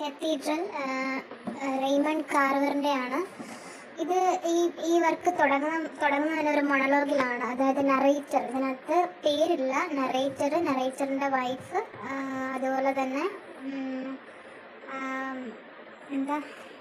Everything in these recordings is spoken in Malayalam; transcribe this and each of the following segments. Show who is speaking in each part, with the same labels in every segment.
Speaker 1: കത്തീഡ്രൽ റെയ്മണ്ട് കാർവറിൻ്റെ ആണ് ഇത് ഈ ഈ വർക്ക് തുടങ്ങുന്ന തുടങ്ങുന്നതിന് ഒരു മൊണലോഗിലാണ് അതായത് നറേറ്റർ ഇതിനകത്ത് പേരില്ല നറേറ്റർ നറേറ്ററിൻ്റെ വൈഫ് അതുപോലെ തന്നെ ഉം, ആം, എന്താ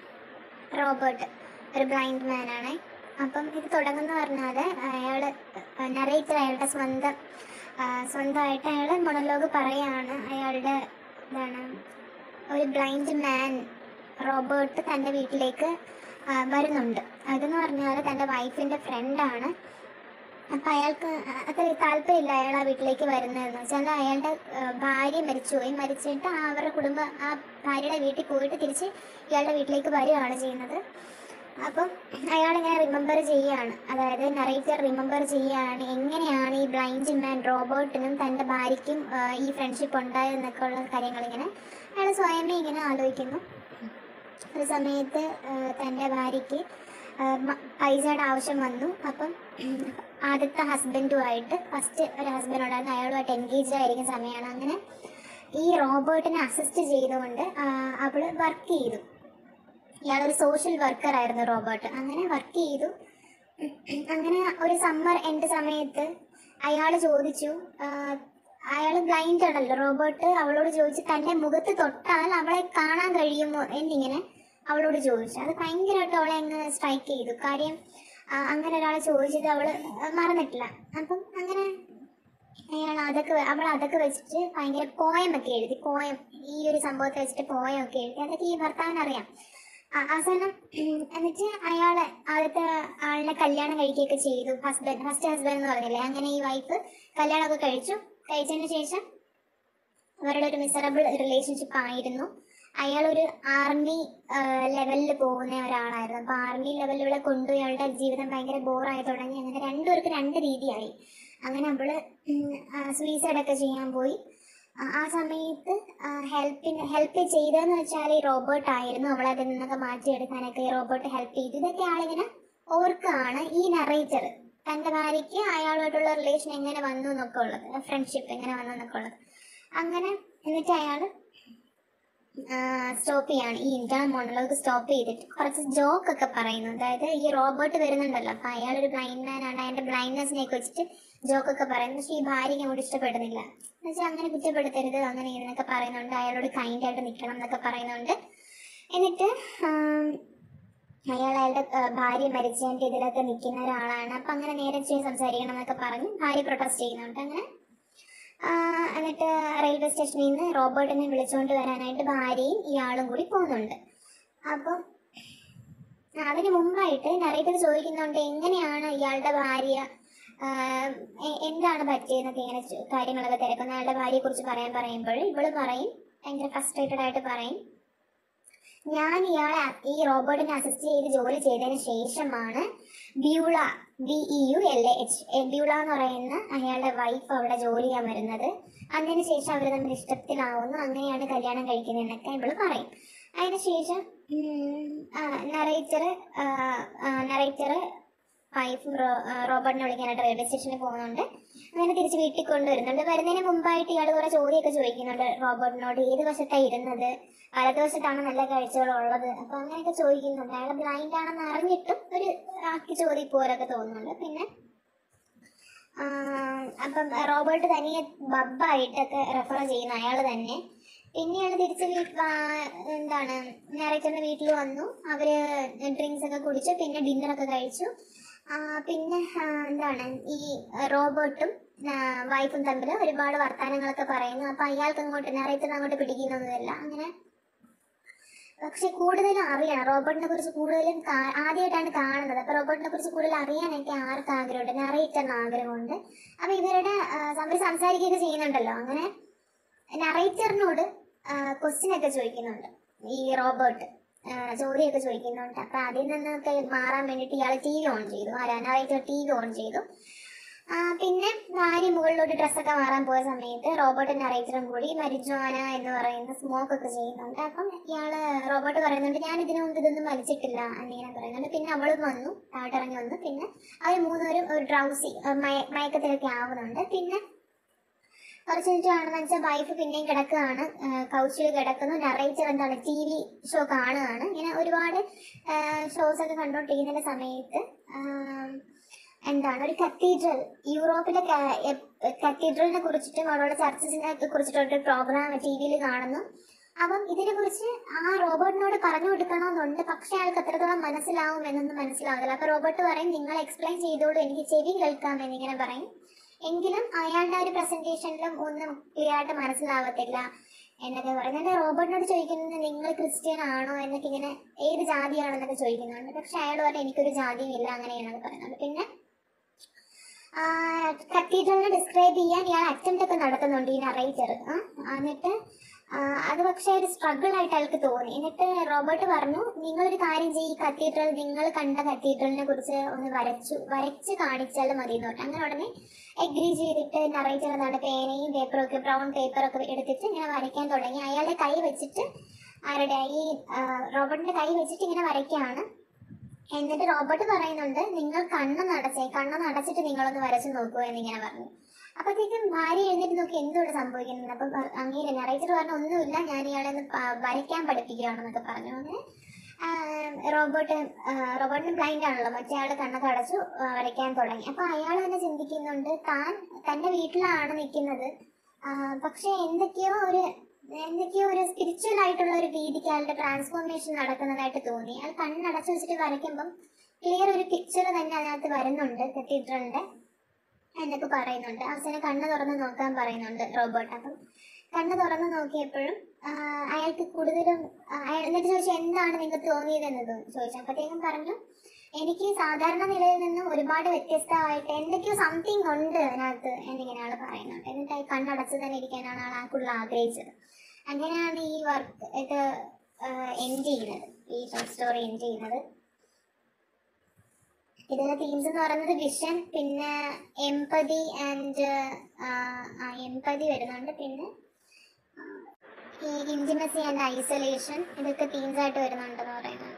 Speaker 1: റോബർട്ട് ഒരു ബ്ലൈൻഡ് മാൻ ആണ് അപ്പം ഇത് തുടങ്ങുന്ന പറഞ്ഞാൽ അയാൾ നറേറ്റർ അയാളുടെ സ്വന്തം ആ, സ്വന്തമായിട്ട് അയാൾ മൊണലോഗ് പറയാണ് അയാളുടെ എന്താണ് ഒരു ബ്ലൈൻഡ് മാൻ റോബർട്ട് തൻ്റെ വീട്ടിലേക്ക് ആ, വരുന്നുണ്ട് അതെന്ന് പറഞ്ഞാൽ തൻ്റെ വൈഫിൻ്റെ ഫ്രണ്ടാണ് അപ്പം അയാൾക്ക് അത്ര താല്പര്യമില്ല അയാൾ ആ വീട്ടിലേക്ക് വരുന്നതെന്ന് വെച്ചാൽ അയാളുടെ ആ, ഭാര്യ മരിച്ചുപോയി മരിച്ചിട്ട് ആ അവരുടെ കുടുംബം ആ ഭാര്യയുടെ വീട്ടിൽ പോയിട്ട് തിരിച്ച് ഇയാളുടെ വീട്ടിലേക്ക് വരികയാണ് ചെയ്യുന്നത് അപ്പം അയാളിങ്ങനെ റിമെമ്പർ ചെയ്യുകയാണ് അതായത് നറേറ്റർ റിമെമ്പർ ചെയ്യുകയാണ് എങ്ങനെയാണ് ഈ ബ്ലൈൻഡ് മാൻ റോബോട്ടിനും തൻ്റെ ഭാര്യയ്ക്കും ആ, ഈ ഫ്രണ്ട്ഷിപ്പ് ഉണ്ടായതെന്നൊക്കെ ഉള്ള കാര്യങ്ങളിങ്ങനെ അയാൾ സ്വയമേ ഇങ്ങനെ ആലോചിക്കുന്നു ഒരു സമയത്ത് ആ, തൻ്റെ ഭാര്യയ്ക്ക് ആ, മ- പൈസയുടെ ആവശ്യം വന്നു അപ്പം ആദ്യത്തെ ഹസ്ബൻഡുമായിട്ട് ഫസ്റ്റ് ഒരു ഹസ്ബൻഡ് ഉണ്ടായിരുന്നു അയാളുമായിട്ട് എൻഗേജ് ആയിരിക്കുന്ന സമയമാണ് അങ്ങനെ ഈ റോബോട്ടിനെ അസിസ്റ്റ് ചെയ്തുകൊണ്ട് ആ, അവള് വർക്ക് ചെയ്തു ഇയാളൊരു സോഷ്യൽ വർക്കർ ആയിരുന്നു റോബോട്ട് അങ്ങനെ വർക്ക് ചെയ്തു അങ്ങനെ ഒരു സമ്മർ എൻ്റെ സമയത്ത് അയാൾ ചോദിച്ചു അയാൾ ബ്ലൈൻഡ് ആണല്ലോ റോബോട്ട് അവളോട് ചോദിച്ചു തൻ്റെ മുഖത്ത് തൊട്ടാൽ അവളെ കാണാൻ കഴിയുമോ എന്നിങ്ങനെ അവളോട് ചോദിച്ചു അത് ഭയങ്കരമായിട്ട് അവളെ അങ്ങ് സ്ട്രൈക്ക് ചെയ്തു കാര്യം ആ, അങ്ങനെ ഒരാളെ ചോദിച്ചത് അവള് മറന്നിട്ടില്ല അപ്പം അങ്ങനെ അയാൾ അതൊക്കെ വെ- അവൾ അതൊക്കെ വെച്ചിട്ട് ഭയങ്കര പോയം ഒക്കെ എഴുതി പോയം ഈ ഒരു സംഭവത്തെ വെച്ചിട്ട് പോയം ഒക്കെ എഴുതി അതൊക്കെ ഈ ഭർത്താവിന് അറിയാം ആ- അവസാനം ഉം, എന്നിട്ട് അയാളെ ആദ്യത്തെ ആളിനെ കല്യാണം കഴിക്കുകയൊക്കെ ചെയ്തു ഹസ്ബൻഡ് ഫസ്റ്റ് ഹസ്ബൻഡ് എന്ന് പറഞ്ഞില്ലേ അങ്ങനെ ഈ വൈഫ് കല്യാണമൊക്കെ കഴിച്ചു കഴിച്ചതിന് ശേഷം അവരുടെ ഒരു മിസറബിൾ റിലേഷൻഷിപ്പ് ആയിരുന്നു അയാളൊരു ആർമി ലെവലിൽ പോകുന്ന ഒരാളായിരുന്നു അപ്പോൾ ആർമി ലെവലിലൂടെ കൊണ്ടു അയാളുടെ ജീവിതം ഭയങ്കര ബോറായി തുടങ്ങി അങ്ങനെ രണ്ടുപേർക്ക് രണ്ട് രീതിയായി അങ്ങനെ അവള് സൂയിസൈഡ് ഒക്കെ ചെയ്യാൻ പോയി ആ ആ സമയത്ത് ഹെൽപ്പിന് ഹെൽപ്പ് ചെയ്തതെന്ന് വെച്ചാൽ ഈ റോബോട്ട് ആയിരുന്നു അവളെ അതിൽ നിന്നൊക്കെ മാറ്റിയെടുക്കാനൊക്കെ ഈ റോബോട്ട് ഹെൽപ്പ് ചെയ്തു ഇതൊക്കെ ആളിങ്ങനെ ഓർക്കാണ് ഈ നറേറ്റർ തൻ്റെ ഭാര്യയ്ക്ക് അയാളുമായിട്ടുള്ള റിലേഷൻ എങ്ങനെ വന്നു എന്നൊക്കെ ഉള്ളത് ഫ്രണ്ട്ഷിപ്പ് എങ്ങനെ വന്നു എന്നൊക്കെ ഉള്ളത് അങ്ങനെ എന്നിട്ട് അയാൾ സ്റ്റോപ്പ് ചെയ്യാണ് ഈ ഇന്റേണൽ മോണലോഗ് സ്റ്റോപ്പ് ചെയ്തിട്ട് കുറച്ച് ജോക്ക് ഒക്കെ പറയുന്നു അതായത് ഈ റോബോട്ട് വരുന്നുണ്ടല്ലോ അപ്പൊ അയാൾ ഒരു ബ്ലൈൻഡ് മാൻ ആണ് അയാളുടെ ബ്ലൈൻഡ്നെസ്സിനെ വെച്ചിട്ട് ജോക്ക് ഒക്കെ പറയുന്നു പക്ഷേ ഈ ഭാര്യയ്ക്ക് അങ്ങോട്ട് ഇഷ്ടപ്പെടുന്നില്ല എന്നുവെച്ചാൽ അങ്ങനെ കുറ്റപ്പെടുത്തരുത് അങ്ങനെ ഇതെന്നൊക്കെ പറയുന്നുണ്ട് അയാളോട് കൈൻഡ് ആയിട്ട് നിൽക്കണം എന്നൊക്കെ പറയുന്നുണ്ട് എന്നിട്ട് ആം, അയാൾ അയാളുടെ ആ, ഭാര്യ മരിച്ചതിന്റെ ഇതിലൊക്കെ നിൽക്കുന്ന ഒരാളാണ് അപ്പൊ അങ്ങനെ നേരെ ചെയ്ത് സംസാരിക്കണം എന്നൊക്കെ പറഞ്ഞ് ഭാര്യ പ്രൊട്ടസ്റ്റ് ചെയ്യുന്നുണ്ട് അങ്ങനെ ആ, എന്നിട്ട് റെയിൽവേ സ്റ്റേഷനിൽ നിന്ന് റോബോട്ടിനെ വിളിച്ചുകൊണ്ട് വരാനായിട്ട് ഭാര്യയും ഇയാളും കൂടി പോകുന്നുണ്ട് അപ്പം അതിന് മുമ്പായിട്ട് നറേറ്റർ ചോദിക്കുന്നുണ്ട് എങ്ങനെയാണ് ഇയാളുടെ ഭാര്യ ആ, എ- എന്താണ് പറ്റിയെന്നൊക്കെ ഇങ്ങനെ ചോ- കാര്യങ്ങളൊക്കെ തിരക്കുന്ന അയാളുടെ ഭാര്യയെ കുറിച്ച് പറയാൻ പറയുമ്പോൾ ഇവള് പറയും ഭയങ്കര ഫ്രസ്ട്രേറ്റഡ് ആയിട്ട് പറയും ഞാൻ ഇയാളെ അ- ഈ റോബോട്ടിനെ അസിസ്റ്റ് ചെയ്ത് ജോലി ചെയ്തതിന് ശേഷമാണ് Beulah B E U L A H Beulah എന്ന് പറയുന്ന അയാളുടെ വൈഫ് അവിടെ ജോലി ചെയ്യാൻ വരുന്നത് അതിന് ശേഷം അവർ തമ്മിൽ ഇഷ്ടത്തിലാവുന്നു അങ്ങനെയാണ് കല്യാണം കഴിക്കുന്നതെന്നൊക്കെ ഇവള് പറയും അതിനുശേഷം നറേറ്റർ നറേറ്റർ വൈഫ് റോബോട്ടിനെ വിളിക്കാനായിട്ട് റെയിൽവേ സ്റ്റേഷനിൽ പോകുന്നുണ്ട് അങ്ങനെ തിരിച്ച് വീട്ടിൽ കൊണ്ടുവരുന്നുണ്ട് വരുന്നതിന് മുമ്പായിട്ട് ഇയാൾ കുറെ ചോദ്യമൊക്കെ ചോദിക്കുന്നുണ്ട് റോബോട്ടിനോട് ഏത് വശത്താണ് ഇരുന്നത് വലതുവശത്താണ് നല്ല കാഴ്ചകളുള്ളത് അപ്പൊ അങ്ങനെയൊക്കെ ചോദിക്കുന്നുണ്ട് അയാൾ ബ്ലൈൻഡ് ആണെന്ന് അറിഞ്ഞിട്ടും ഒരു ആക്കി ചോദിപ്പോലൊക്കെ തോന്നുന്നുണ്ട് പിന്നെ ആ, അപ്പം റോബർട്ട് തനിയെ ബബ്ബായിട്ടൊക്കെ റെഫർ ചെയ്യുന്ന അയാൾ തന്നെ പിന്നെയാണ് തിരിച്ച് വീ- ആ, എന്താണ് ഞായറാഴ്ചൻ്റെ വീട്ടിൽ വന്നു അവര് ഡ്രിങ്ക്സ് ഒക്കെ കുടിച്ചു പിന്നെ ഡിന്നറൊക്കെ കഴിച്ചു ആ, പിന്നെ ആ, എന്താണ് ഈ റോബോട്ടും വൈഫും തമ്മിൽ ഒരുപാട് വർത്തമാനങ്ങളൊക്കെ പറയുന്നു അപ്പൊ അയാൾക്ക് അങ്ങോട്ട് ഞായറാഴ്ച അങ്ങോട്ട് പിടിക്കുന്നൊന്നുമില്ല അങ്ങനെ പക്ഷെ കൂടുതലും അറിയണം റോബോട്ടിനെ കുറിച്ച് കൂടുതലും കാ- ആദ്യമായിട്ടാണ് കാണുന്നത് അപ്പൊ റോബോട്ടിനെ കുറിച്ച് കൂടുതൽ അറിയാനൊക്കെ ആർക്ക് ആഗ്രഹമുണ്ട് നറേറ്ററിന് ആഗ്രഹമുണ്ട് അപ്പൊ ഇവരുടെ ആ, അവർ സംസാരിക്കുകയൊക്കെ ചെയ്യുന്നുണ്ടല്ലോ അങ്ങനെ നറേറ്ററിനോട് ക്വസ്റ്റ്യൻ ഒക്കെ ചോദിക്കുന്നുണ്ട് ഈ റോബോട്ട് ആ, ചോദ്യമൊക്കെ ചോദിക്കുന്നുണ്ട് അപ്പൊ അതിൽ നിന്നൊക്കെ മാറാൻ വേണ്ടിയിട്ട് ഇയാൾ ടി വി ഓൺ ചെയ്തു ആരാ നറേറ്റർ ടി വി ഓൺ ചെയ്തു ആ, പിന്നെ ഭാര്യ മുകളിലോട്ട് ഡ്രസ്സൊക്കെ മാറാൻ പോയ സമയത്ത് റോബോട്ടും നറേറ്ററും കൂടി മരിജുവാന എന്ന് പറയുന്ന സ്മോക്ക് ഒക്കെ ചെയ്യുന്നുണ്ട് അപ്പം ഇയാള് റോബോട്ട് പറയുന്നുണ്ട് ഞാൻ ഇതിനു മുമ്പ് ഇതൊന്നും വലിച്ചിട്ടില്ല എന്നിങ്ങനെ പറയുന്നുണ്ട് പിന്നെ അവളും വന്നു താഴോട്ടിറങ്ങി വന്നു പിന്നെ അവർ മൂന്നുപേരും ഒരു ഡ്രൗസി മയക്കത്തിലൊക്കെ ആവുന്നുണ്ട് പിന്നെ കുറച്ച് മിനിറ്റ് കാണുന്ന വെച്ചാൽ വൈഫ് പിന്നെയും കിടക്കുകയാണ് കൗച്ചിൽ കിടക്കുന്നു നറേറ്റർ എന്താണ് ടി വി ഷോ കാണുകയാണ് ഇങ്ങനെ ഒരുപാട് ഷോസ് ഒക്കെ കണ്ടുകൊണ്ടിരിക്കുന്ന സമയത്ത് ആം, എന്താണ് ഒരു കത്തീഡ്രൽ യൂറോപ്പിലെ കത്തീഡ്രലിനെ കുറിച്ചിട്ടും അവരുടെ ചർച്ചസിനെ കുറിച്ചിട്ടൊരു പ്രോഗ്രാം ടി വിയിൽ കാണുന്നു അപ്പം ഇതിനെ കുറിച്ച് ആ റോബോട്ടിനോട് പറഞ്ഞു കൊടുക്കണമെന്നുണ്ട് പക്ഷെ അയാൾക്ക് എത്രത്തോളം മനസ്സിലാവും എന്നൊന്നും മനസ്സിലാവില്ല അപ്പൊ റോബോട്ട് പറയും നിങ്ങൾ എക്സ്പ്ലെയിൻ ചെയ്തോളൂ എനിക്ക് ചെവി കേൾക്കാം എന്നിങ്ങനെ പറയും എങ്കിലും അയാളുടെ ആ ഒരു പ്രസന്റേഷനിലും ഒന്നും ക്ലിയർ ആയിട്ട് മനസ്സിലാവത്തില്ല എന്നൊക്കെ പറയുന്നത് റോബോട്ടിനോട് ചോദിക്കുന്നത് നിങ്ങൾ ക്രിസ്ത്യൻ ആണോ എന്നൊക്കെ ഇങ്ങനെ ഏത് ജാതിയാണെന്നൊക്കെ ചോദിക്കുന്നുണ്ട് പക്ഷെ അയാൾ പറഞ്ഞ എനിക്കൊരു ജാതിയും ഇല്ല അങ്ങനെയാണെന്ന് പറയുന്നത് പിന്നെ കത്തീഡ്രലിനെ ഡിസ്ക്രൈബ് ചെയ്യാൻ ഇയാൾ അറ്റംപ്റ്റ് ഒക്കെ നടത്തുന്നുണ്ട് ഈ നറേറ്റർ എന്നിട്ട് ആ, അത് പക്ഷേ ഒരു സ്ട്രഗിൾ ആയിട്ട് അയാൾക്ക് തോന്നി എന്നിട്ട് റോബർട്ട് പറഞ്ഞു നിങ്ങളൊരു കാര്യം ചെയ്യും ഈ കത്തീഡ്രൽ നിങ്ങൾ കണ്ട കത്തീഡ്രലിനെ കുറിച്ച് ഒന്ന് വരച്ചു വരച്ച് കാണിച്ചാൽ മതി എന്ന് പറഞ്ഞു അങ്ങനെ ഉടനെ എഗ്രി ചെയ്തിട്ട് നറേറ്റർ എന്താണ് പേനയും പേപ്പറും ഒക്കെ ബ്രൗൺ പേപ്പറൊക്കെ എടുത്തിട്ട് ഇങ്ങനെ വരയ്ക്കാൻ തുടങ്ങി അയാളുടെ കൈ വെച്ചിട്ട് ആരുടെ ഈ ആ, റോബർട്ടിന്റെ കൈ വെച്ചിട്ട് ഇങ്ങനെ വരയ്ക്കുകയാണ് എന്നിട്ട് റോബർട്ട് പറയുന്നുണ്ട് നിങ്ങൾ കണ്ണ് നടച്ചേ കണ്ണ് നടച്ചിട്ട് നിങ്ങളൊന്ന് വരച്ചു നോക്കൂ എന്നിങ്ങനെ പറഞ്ഞു അപ്പോഴത്തേക്കും ഭാര്യ എഴുന്നേറ്റ് നോക്കി എന്തുകൊണ്ട് സംഭവിക്കുന്നത് അപ്പം പ- അങ്ങേര് നറേറ്റർ പറഞ്ഞു ഒന്നുമില്ല ഞാൻ ഇയാളെ ഒന്ന് പ- വരയ്ക്കാൻ പഠിപ്പിക്കുകയാണെന്നൊക്കെ പറഞ്ഞു അങ്ങനെ ആ, റോബോട്ട് ആ, റോബോട്ടിന് ബ്ലൈൻഡ് ആണല്ലോ മറ്റേ ആള് കണ്ണൊക്കെ അടച്ചു ആ, വരയ്ക്കാൻ തുടങ്ങി അപ്പൊ അയാൾ തന്നെ ചിന്തിക്കുന്നുണ്ട് താൻ തന്റെ വീട്ടിലാണ് നിൽക്കുന്നത് പക്ഷെ എന്തൊക്കെയോ ഒരു എന്തൊക്കെയോ ഒരു സ്പിരിച്വൽ ആയിട്ടുള്ള ഒരു രീതിക്ക് അയാളുടെ ട്രാൻസ്ഫോർമേഷൻ നടക്കുന്നതായിട്ട് തോന്നി അയാൾ കണ്ണടച്ചു വെച്ചിട്ട് വരയ്ക്കുമ്പം ക്ലിയർ ഒരു പിക്ചർ തന്നെ അതിനകത്ത് വരുന്നുണ്ട് കത്തീഡ്രലിന്റെ എന്നൊക്കെ പറയുന്നുണ്ട് അവസാനം കണ്ണ് തുറന്ന് നോക്കാൻ പറയുന്നുണ്ട് റോബോട്ട് അപ്പം കണ്ണ് തുറന്ന് നോക്കിയപ്പോഴും ആ, അയാൾക്ക് കൂടുതലും ആ, അയാൾ എന്നിട്ട് ചോദിച്ചു എന്താണ് നിങ്ങൾക്ക് തോന്നിയതെന്ന് തോ- ചോദിച്ചു അപ്പോഴത്തേക്കും പറഞ്ഞു എനിക്ക് സാധാരണ നിലയിൽ നിന്നും ഒരുപാട് വ്യത്യസ്തമായിട്ട് എന്തൊക്കെയോ സംതിങ് ഉണ്ട് അതിനകത്ത് എന്നിങ്ങനെ ആൾ പറയുന്നുണ്ട് എന്നിട്ട് അയാൾ കണ്ണടച്ച് തന്നെ ഇരിക്കാനാണ് ആൾ ആ കൂടുതൽ ആഗ്രഹിച്ചത് അങ്ങനെയാണ് ഈ വർക്ക് ഇത് എൻഡ് ചെയ്യുന്നത് ഈ ഷോർട്ട് സ്റ്റോറി എൻഡ് ചെയ്യുന്നത് ഇതിലെ തീംസ് എന്ന് പറയുന്നത് വിഷൻ പിന്നെ എംപതി ആൻഡ് എംപതി വരുന്നുണ്ട് പിന്നെ ആ, ഈ ഇന്റിമസി ആൻഡ് ഐസൊലേഷൻ ഇതൊക്കെ തീംസ് ആയിട്ട് വരുന്നുണ്ടെന്ന് പറയുന്നുണ്ട്